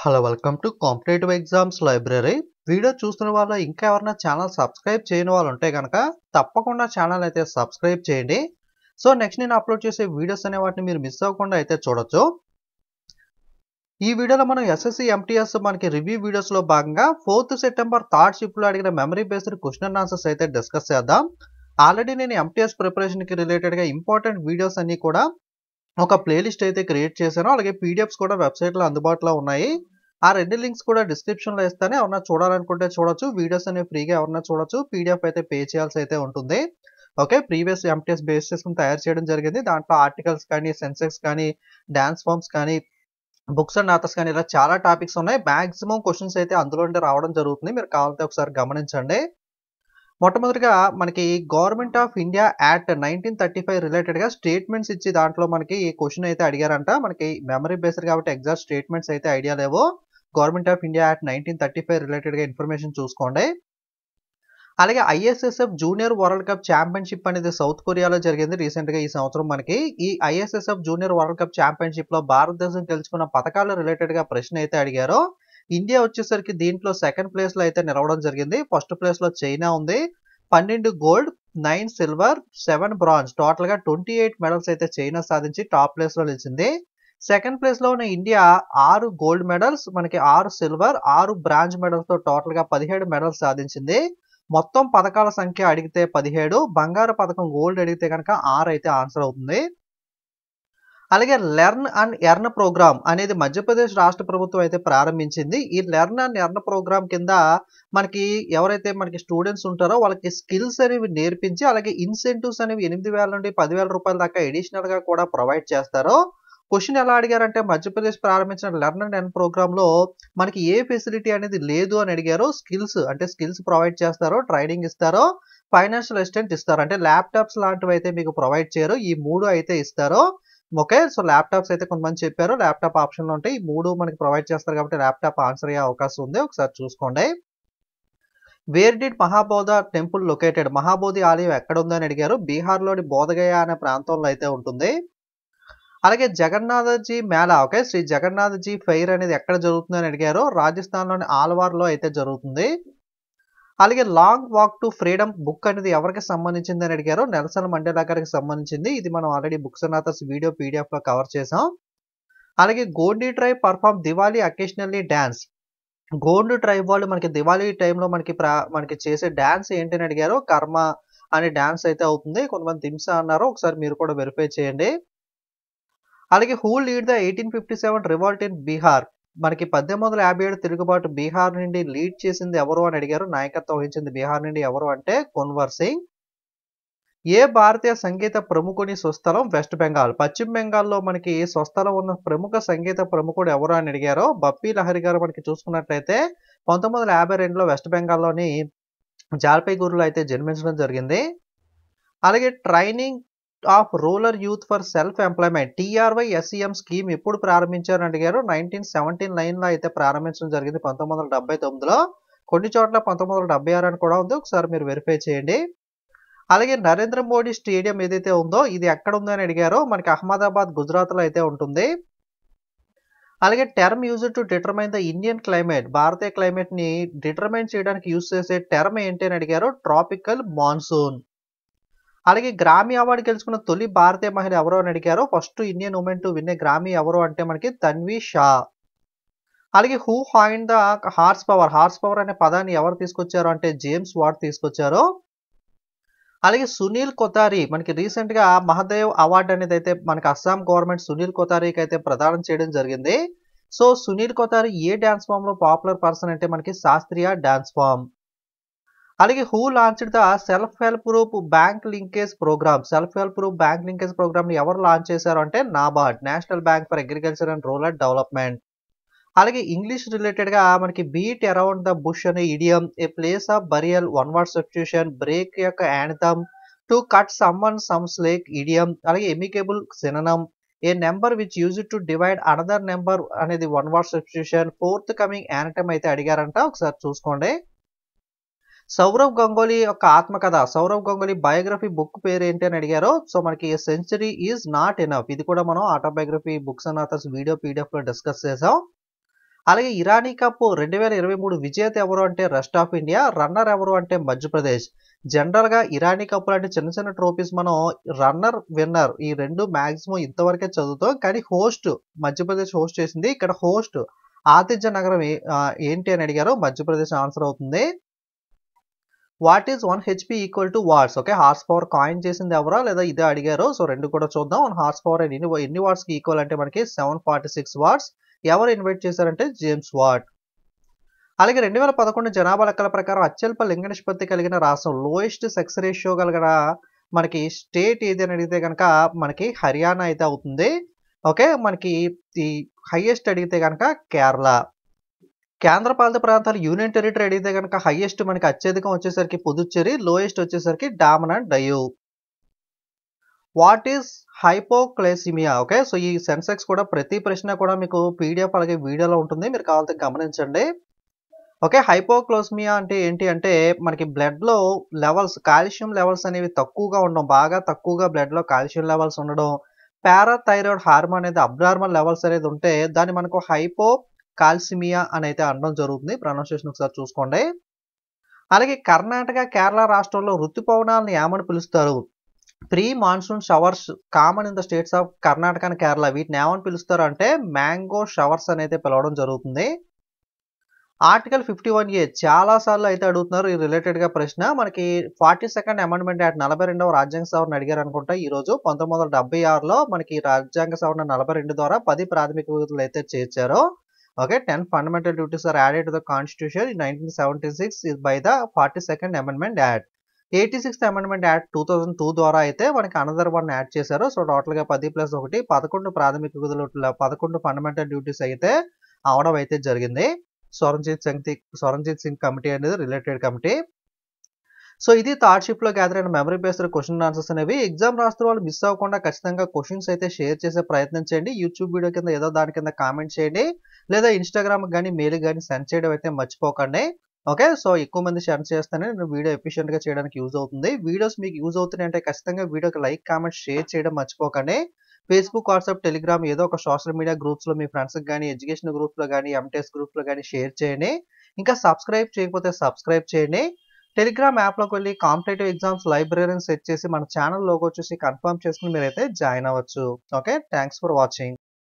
hello welcome to competitive exams library video చూస్తున్న వాళ్ళు ఇంకా ఎవరైనా ఛానల్ సబ్స్క్రైబ్ చేయని వాళ్ళు ఉంటే కనుక తప్పకుండా ఛానల్ అయితే సబ్స్క్రైబ్ చేయండి సో నెక్స్ట్ నేను అప్లోడ్ చేసే వీడియోస్ అనే వాటిని మీరు మిస్ అవ్వకుండా అయితే చూడొచ్చు ఈ వీడియోలో మనం ఎస్ఎస్సి ఎంటీఎస్ మనకి రివ్యూ వీడియోస్లో భాగంగా ఫోర్త్ సెప్టెంబర్ థర్డ్ షిప్లో అడిగిన memory based question and answers అయితే డిస్కస్ చేద్దాం ఆల్రెడీ నేను ఎంటీఎస్ ప్రిపరేషన్కి రిలేటెడ్గా ఇంపార్టెంట్ వీడియోస్ అన్నీ కూడా ఒక ప్లేలిస్ట్ అయితే క్రియేట్ చేశాను అలాగే పీడిఎఫ్స్ కూడా వెబ్సైట్లో అందుబాటులో ఉన్నాయి ఆ రెండు లింక్స్ కూడా డిస్క్రిప్షన్లో ఇస్తానే ఎవరన్నా చూడాలనుకుంటే చూడొచ్చు వీడియోస్ అనేవి ఫ్రీగా ఎవరన్నా చూడొచ్చు పీడిఎఫ్ అయితే పే చేయాల్సి అయితే ఉంటుంది ఓకే ప్రీవియస్ ఎంటీఎస్ బేస్ చేసుకుని తయారు చేయడం జరిగింది దాంట్లో ఆర్టికల్స్ కానీ సెన్సెక్స్ కానీ డాన్స్ ఫార్మ్స్ కానీ బుక్స్ అండ్ ఆథర్స్ కానీ ఇలా చాలా టాపిక్స్ ఉన్నాయి మాక్సిమం క్వశ్చన్స్ అయితే అందులో రావడం జరుగుతుంది మీరు కావాలంటే ఒకసారి గమనించండి మొట్టమొదటిగా మనకి government of India act nineteen thirty five రిలేటెడ్గా స్టేట్మెంట్స్ ఇచ్చి దాంట్లో మనకి ఈ క్వశ్చన్ అయితే అడిగారంట మనకి మెమరీ బేస్డ్ కాబట్టి ఎగ్జాక్ట్ స్టేట్మెంట్స్ అయితే ఐడియా లేవు government of India act nineteen thirty five రిలేటెడ్గా ఇన్ఫర్మేషన్ చూసుకోండి అలాగే ISSF junior world cup championship అనేది సౌత్ కొరియాలో జరిగింది రీసెంట్గా ఈ సంవత్సరం మనకి ఈ ఐఎస్ఎస్ఎఫ్ జూనియర్ వరల్డ్ కప్ ఛాంపియన్షిప్లో భారతదేశం గెలుచుకున్న పథకాల రిలేటెడ్గా ప్రశ్న అయితే అడిగారు ఇండియా వచ్చేసరికి దీంట్లో సెకండ్ ప్లేస్లో అయితే నిలవడం జరిగింది ఫస్ట్ ప్లేస్లో చైనా ఉంది పన్నెండు gold nine silver seven bronze టోటల్గా ట్వంటీ ఎయిట్ మెడల్స్ అయితే చైనా సాధించి టాప్ ప్లేస్లో నిలిచింది సెకండ్ ప్లేస్లో ఉన్న ఇండియా ఆరు గోల్డ్ మెడల్స్ మనకి ఆరు సిల్వర్ ఆరు బ్రాంజ్ మెడల్స్తో టోటల్గా పదిహేడు మెడల్స్ సాధించింది మొత్తం పథకాల సంఖ్య అడిగితే పదిహేడు బంగారు పథకం గోల్డ్ అడిగితే కనుక ఆరు అయితే ఆన్సర్ అవుతుంది అలాగే లెర్న్ అండ్ ఎర్న్ ప్రోగ్రామ్ అనేది మధ్యప్రదేశ్ రాష్ట్ర ప్రభుత్వం అయితే ప్రారంభించింది ఈ లెర్న్ అండ్ ఎర్న్ ప్రోగ్రామ్ కింద మనకి ఎవరైతే మనకి స్టూడెంట్స్ ఉంటారో వాళ్ళకి స్కిల్స్ అనేవి నేర్పించి అలాగే ఇన్సెంటివ్స్ అనేవి ఎనిమిది వేల నుండి పదివేల రూపాయల దాకా అడిషనల్ గా కూడా ప్రొవైడ్ చేస్తారు క్వశ్చన్ ఎలా అడిగారంటే మధ్యప్రదేశ్ ప్రారంభించిన లెర్న్ అండ్ ఎర్న్ ప్రోగ్రామ్ లో మనకి ఏ ఫెసిలిటీ అనేది లేదు అని అడిగారు స్కిల్స్ అంటే స్కిల్స్ ప్రొవైడ్ చేస్తారో ట్రైనింగ్ ఇస్తారో ఫైనాన్షియల్ అసిస్టెంట్ ఇస్తారు అంటే ల్యాప్టాప్స్ లాంటివి అయితే మీకు ప్రొవైడ్ చేయరు ఈ మూడు అయితే ఇస్తారు ఓకే సో ల్యాప్టాప్స్ అయితే కొంతమంది చెప్పారు ల్యాప్టాప్ ఆప్షన్లు ఉంటాయి ఈ మూడు మనకి ప్రొవైడ్ చేస్తారు కాబట్టి ల్యాప్టాప్ ఆన్సర్ అయ్యే అవకాశం ఉంది ఒకసారి చూసుకోండి where did Mahabodhi temple located Mahabodhi ఆలయం ఎక్కడ ఉందని అడిగారు బీహార్లోని బోధగయ అనే ప్రాంతంలో అయితే ఉంటుంది అలాగే జగన్నాథజీ మేళా ఓకే శ్రీ జగన్నాథజీ ఫెయిర్ అనేది ఎక్కడ జరుగుతుందని అడిగారు రాజస్థాన్లోని ఆల్వార్లో అయితే జరుగుతుంది అలాగే long walk to freedom book అనేది ఎవరికి సంబంధించింది అని అడిగారు నెల్సన్ మండేలా గారికి సంబంధించింది ఇది మనం already books and authors video PDF లో కవర్ చేసాం అలాగే Gondi tribe perform Diwali occasionally dance Gond tribe వాళ్ళు మనకి దివాళీ టైంలో మనకి మనకి చేసే డ్యాన్స్ ఏంటని అడిగారు కర్మ అనే డ్యాన్స్ అయితే అవుతుంది కొంతమంది దింస అన్నారు ఒకసారి మీరు కూడా వెరిఫై చేయండి అలాగే who lead the eighteen fifty seven revolt in Bihar మనకి పద్దెనిమిది వందల యాభై ఏడు తిరుగుబాటు బీహార్ నుండి లీడ్ చేసింది ఎవరు అని అడిగారు నాయకత్వం వహించింది బీహార్ నుండి ఎవరు అంటే కొన్వర్ సింగ్ ఏ భారతీయ సంగీత ప్రముఖుని స్వస్థలం వెస్ట్ బెంగాల్ పశ్చిమ బెంగాల్లో మనకి స్వస్థలం ఉన్న ప్రముఖ సంగీత ప్రముఖుడు ఎవరు అని అడిగారో బప్పీ లహరి గారు మనకి చూసుకున్నట్లయితే పంతొమ్మిది వందల యాభై రెండులో వెస్ట్ బెంగాల్లోని జాల్పైగూరులో అయితే జన్మించడం జరిగింది అలాగే training of rural youth for self employment TRY SEM scheme ఎప్పుడు ప్రారంభించారని అడిగారు నైన్టీన్ సెవెంటీన్ నైన్లో అయితే ప్రారంభించడం జరిగింది పంతొమ్మిది వందల డెబ్బై తొమ్మిదిలో కొన్ని చోట్ల పంతొమ్మిది వందల డెబ్బై ఆరు అని కూడా ఉంది ఒకసారి మీరు వెరిఫై చేయండి అలాగే నరేంద్ర మోడీ స్టేడియం ఏదైతే ఉందో ఇది ఎక్కడ ఉందని అడిగారో మనకి అహ్మదాబాద్ గుజరాత్లో అయితే ఉంటుంది అలాగే term use to determine the Indian climate భారతీయ క్లైమేట్ని డిటర్మైన్ చేయడానికి యూజ్ చేసే టర్మ్ ఏంటి అని అడిగారు ట్రాపికల్ మాన్సూన్ అలాగే గ్రామీ అవార్డు గెలుచుకున్న తొలి భారతీయ మహిళ ఎవరో అని అడిగారు first Indian woman to win Grammy ఎవరు అంటే మనకి తన్వి షా అలాగే హూ హాయిన్ the horse power horse power అనే పదాన్ని ఎవరు తీసుకొచ్చారు అంటే జేమ్స్ వాట్ తీసుకొచ్చారు అలాగే సునీల్ కొతారి మనకి రీసెంట్ గా మహదేవ్ అవార్డు అనేది అయితే మనకి అస్సాం గవర్నమెంట్ సునీల్ కొతారికి అయితే ప్రదానం చేయడం జరిగింది so Sunil Kothari a dance form లో పాపులర్ పర్సన్ అంటే మనకి శాస్త్రీయ డాన్స్ ఫామ్ అలాగే who launch the self help group bank linkage programme self help group bank linkage programme ఎవరు లాంచ్ చేశారు అంటే NABARD national bank for agriculture and rural development అలాగే English related గా మనకి బీట్ అరౌండ్ ద బుష్ అనే idiom a place of burial one word substitution break యొక్క antonym to cut someone some slack idiom అలాగే amicable synonym a number which use to divide another number అనేది one word substitution forthcoming antonym అయితే అడిగారంట ఒకసారి చూసుకోండి సౌరవ్ గంగోలీ యొక్క ఆత్మకథ Sourav Ganguly biography book పేరు ఏంటి అని అడిగారు సో మనకి సెంచరీ ఈజ్ నాట్ ఎనఫ్ ఇది కూడా మనం autobiography books and authors video PDF లో డిస్కస్ చేసాం అలాగే ఇరానీ కప్ రెండు వేల ఇరవై మూడు విజేత ఎవరు అంటే రెస్ట్ ఆఫ్ ఇండియా రన్నర్ ఎవరు అంటే మధ్యప్రదేశ్ జనరల్గా ఇరానీ కప్ లాంటి చిన్న చిన్న ట్రోఫీస్ మనం రన్నర్ విన్నర్ ఈ రెండు మాక్సిమం ఇంతవరకే చదువుతాం కానీ హోస్ట్ మధ్యప్రదేశ్ హోస్ట్ చేసింది ఇక్కడ హోస్ట్ ఆతిథ్య నగరం ఏంటి అని అడిగారు మధ్యప్రదేశ్ ఆన్సర్ అవుతుంది what is one HP equal to watts okay horse power coin చేసింది ఎవరా లేదా ఇదే అడిగారు సో రెండు కూడా చూద్దాం వన్ హార్స్ పవర్ ఎన్ని ఎన్ని వాట్స్కి ఈక్వల్ అంటే మనకి సెవెన్ ఫార్టీ సిక్స్ వాట్స్ ఎవరు ఇన్వైట్ చేశారంటే జేమ్స్ వాట్ అలాగే రెండు వేల పదకొండు జనాభా లెక్కల ప్రకారం అత్యల్ప లింగ నిష్పత్తి కలిగిన రాష్ట్రం లోయెస్ట్ సెక్స్ రేషియో కలిగిన మనకి స్టేట్ ఏది అని అడిగితే కనుక మనకి హర్యానా అయితే అవుతుంది ఓకే మనకి ఈ హైయెస్ట్ అడిగితే కనుక కేరళ కేంద్రపాలిత ప్రాంతాలు యూనియన్ టెరిటరీ అడిగితే కనుక హైయెస్ట్ మనకి అత్యధికం వచ్చేసరికి పుదుచ్చేరి లోయెస్ట్ వచ్చేసరికి Daman and Diu what is hypocalcemia okay so ఈ సెన్సెక్స్ కూడా ప్రతి ప్రశ్న కూడా మీకు పీడిఎఫ్ అలాగే వీడియోలో ఉంటుంది మీరు కావాలంటే గమనించండి ఓకే హైపోక్లోస్మియా అంటే ఏంటి అంటే మనకి బ్లడ్లో లెవెల్స్ కాల్షియం లెవెల్స్ అనేవి తక్కువగా ఉండడం బాగా తక్కువగా బ్లడ్లో కాల్షియం లెవెల్స్ ఉండడం పారాథైరాయిడ్ హార్మోన్ అనేది అబ్నార్మల్ లెవెల్స్ అనేది ఉంటే దాన్ని మనకు హైపో కాల్సిమియా అని అయితే అనడం జరుగుతుంది ప్రొనౌన్సియేషన్ ఒకసారి చూసుకోండి అలాగే కర్ణాటక కేరళ రాష్ట్రంలో ఋతుపవనాలను ఏమని పిలుస్తారు pre monsoon showers common in the states of Karnataka and Kerala వీటిని ఏమని పిలుస్తారు అంటే మ్యాంగో షవర్స్ అని అయితే పిలవడం జరుగుతుంది ఆర్టికల్ ఫిఫ్టీ వన్ ఏ చాలా సార్లు అయితే అడుగుతున్నారు ఈ రిలేటెడ్ గా ప్రశ్న మనకి ఫార్టీ సెకండ్ అమెండ్మెంట్ యాక్ట్ నలభై రెండవ రాజ్యాంగ సవరణ అడిగారు అనుకుంటా ఈ రోజు పంతొమ్మిది వందల డెబ్బై ఆరులో మనకి రాజ్యాంగ సవరణ నలభై రెండు ద్వారా పది ప్రాథమిక విధులు అయితే చేర్చారో okay ten fundamental duties are added to the constitution in nineteen seventy six by the forty second amendment act eighty sixth amendment act two thousand two ద్వారా అయితే మనకి అనదర్ వన్ యాడ్ చేశారు సో టోటల్గా పది ప్లస్ ఒకటి పదకొండు ప్రాథమిక విధులు పదకొండు ఫండమెంటల్ డ్యూటీస్ అయితే అవడం అయితే జరిగింది స్వరంజిత్ సింగ్ స్వరంజిత్ సింగ్ కమిటీ అనేది రిలేటెడ్ కమిటీ సో ఇది థాట్షిప్ లో గ్యాదర్ అయిన మెమరీ బేస్డ్ క్వశ్చన్ ఆన్సర్స్ అనేవి ఎగ్జామ్ రాస్తున్న వాళ్ళు మిస్ అవ్వకుండా ఖచ్చితంగా క్వశ్చన్స్ అయితే షేర్ చేసే ప్రయత్నం చేయండి యూట్యూబ్ వీడియో కింద ఏదో దాని కింద కామెంట్ చేయండి లేదా ఇన్స్టాగ్రామ్ కానీ మెయిల్ కానీ సెండ్ చేయడం అయితే మర్చిపోకండి ఓకే సో ఎక్కువ మంది షేర్ చేస్తేనే నేను వీడియో ఎఫిషియెంట్ గా చేయడానికి యూజ్ అవుతుంది వీడియోస్ మీకు యూజ్ అవుతున్నాయి అంటే ఖచ్చితంగా వీడియోకి లైక్ కామెంట్ షేర్ చేయడం మర్చిపోకండి ఫేస్బుక్ వాట్సాప్ టెలిగ్రామ్ ఏదో ఒక సోషల్ మీడియా గ్రూప్స్ లో మీ ఫ్రెండ్స్ కానీ ఎడ్యుకేషన్ గ్రూప్స్ లో కానీ ఎంటెస్ గ్రూప్స్ లో కానీ షేర్ చేయండి ఇంకా సబ్స్క్రైబ్ చేయకపోతే సబ్స్క్రైబ్ చేయండి టెలిగ్రామ్ యాప్లోకి వెళ్ళి కాంపిటేటివ్ ఎగ్జామ్స్ లైబ్రరీని సెట్ చేసి మన ఛానల్ లోకి వచ్చేసి కన్ఫర్మ్ చేసుకుని మీరైతే జాయిన్ అవ్వచ్చు ఓకే థ్యాంక్స్ ఫర్ వాచింగ్